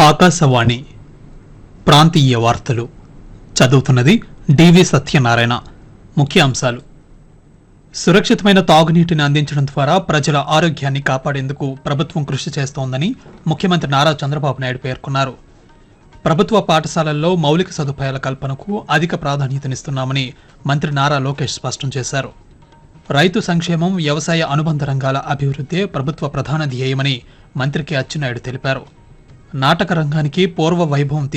ఆకాశవాణి ప్రాంతీయ వార్తలు చదువుతున్నది డివి సత్యనారాయణ ముఖ్యాంశాలు సురక్షితమైన తాగునీటిని అందించడం ద్వారా ప్రజల ఆరోగ్యాన్ని కాపాడేందుకు ప్రభుత్వం కృషి చేస్తోందని ముఖ్యమంత్రి నారా చంద్రబాబు నాయుడు పేర్కొన్నారు ప్రభుత్వ పాఠశాలల్లో మౌలిక సదుపాయాల కల్పనకు అధిక ప్రాధాన్యతనిస్తున్నామని మంత్రి నారా లోకేష్ స్పష్టం చేశారు రైతు సంక్షేమం వ్యవసాయ అనుబంధ రంగాల అభివృద్ధే ప్రభుత్వ ప్రధాన ధ్యేయమని మంత్రి కె అచ్చెన్నాయుడు తెలిపారు నాటక రంగానికి పూర్వ వైభవం